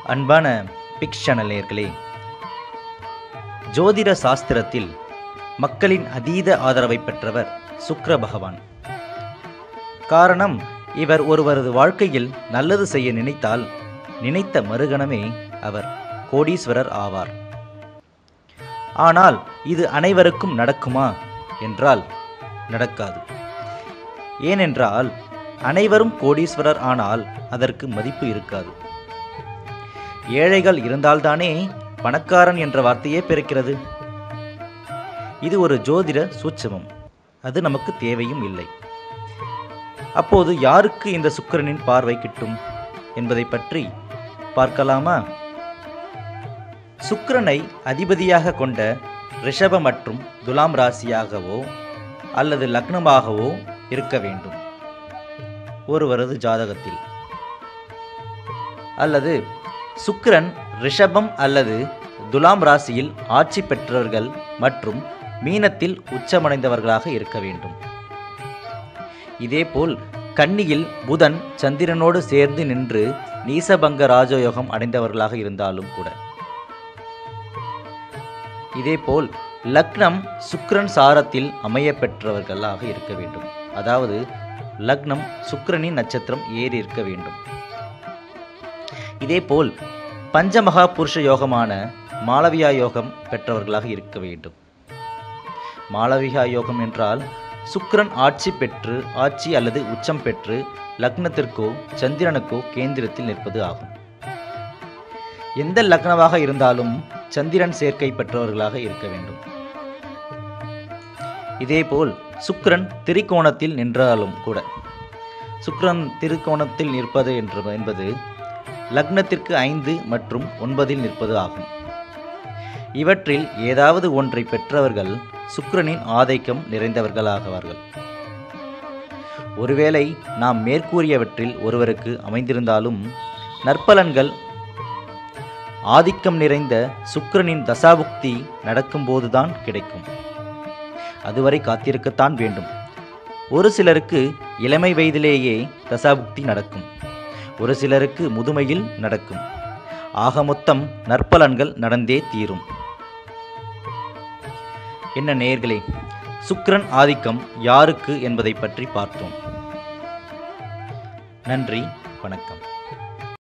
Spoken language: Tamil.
அன்பான பிக்ஸ் சேனல் நேயர்களே ஜோதிட சாஸ்திரத்தில் மக்களின் அதீத ஆதரவை பெற்றவர் சுக்கிர பகவான் காரணம் இவர் ஒருவரது வாழ்க்கையில் நல்லது செய்ய நினைத்தால் நினைத்த மறுகணமே அவர் கோடீஸ்வரர் ஆவார் ஆனால் இது அனைவருக்கும் நடக்குமா என்றால் நடக்காது ஏனென்றால் அனைவரும் கோடீஸ்வரர் ஆனால் அதற்கு மதிப்பு இருக்காது ஏழைகள் இருந்தால்தானே பணக்காரன் என்ற வார்த்தையே பிறக்கிறது இது ஒரு ஜோதிட சூட்சமம் அது நமக்கு தேவையும் இல்லை அப்போது யாருக்கு இந்த சுக்கிரனின் பார்வை கிட்டும் என்பதை பற்றி பார்க்கலாமா சுக்கிரனை அதிபதியாக கொண்ட ரிஷப மற்றும் துலாம் ராசியாகவோ அல்லது லக்னமாகவோ இருக்க வேண்டும் ஒருவரது ஜாதகத்தில் அல்லது சுக்கிரன் ரிஷபம் அல்லது துலாம் ராசியில் ஆட்சி பெற்றவர்கள் மற்றும் மீனத்தில் உச்சமடைந்தவர்களாக இருக்க வேண்டும் இதேபோல் கன்னியில் புதன் சந்திரனோடு சேர்ந்து நின்று நீசபங்க ராஜயோகம் அடைந்தவர்களாக இருந்தாலும் கூட இதேபோல் லக்னம் சுக்கிரன் சாரத்தில் அமைய பெற்றவர்களாக இருக்க வேண்டும் அதாவது லக்னம் சுக்கிரனின் நட்சத்திரம் ஏறி இருக்க வேண்டும் இதேபோல் பஞ்சமகா புருஷ யோகமான மாளவியா யோகம் பெற்றவர்களாக இருக்க வேண்டும் மாளவிகா யோகம் என்றால் சுக்கிரன் ஆட்சி பெற்று ஆட்சி அல்லது உச்சம் பெற்று லக்னத்திற்கோ சந்திரனுக்கோ கேந்திரத்தில் நிற்பது ஆகும் எந்த லக்னமாக இருந்தாலும் சந்திரன் சேர்க்கை பெற்றவர்களாக இருக்க வேண்டும் இதேபோல் சுக்கிரன் திரிகோணத்தில் நின்றாலும் கூட சுக்கிரன் திரிகோணத்தில் நிற்பது என்று என்பது லக்னத்திற்கு ஐந்து மற்றும் ஒன்பதில் நிற்பது ஆகும் இவற்றில் ஏதாவது ஒன்றை பெற்றவர்கள் சுக்கிரனின் ஆதைக்கம் நிறைந்தவர்களாகவார்கள் ஒருவேளை நாம் மேற்கூறியவற்றில் ஒருவருக்கு அமைந்திருந்தாலும் நற்பலன்கள் ஆதிக்கம் நிறைந்த சுக்கிரனின் தசாபுக்தி நடக்கும்போதுதான் கிடைக்கும் அதுவரை காத்திருக்கத்தான் வேண்டும் ஒரு சிலருக்கு இளமை வயதிலேயே தசாபுக்தி நடக்கும் ஒரு சிலருக்கு முதுமையில் நடக்கும் ஆக மொத்தம் நற்பலன்கள் நடந்தே தீரும் என்ன நேயர்களே சுக்கிரன் ஆதிக்கம் யாருக்கு என்பதை பற்றி பார்த்தோம் நன்றி வணக்கம்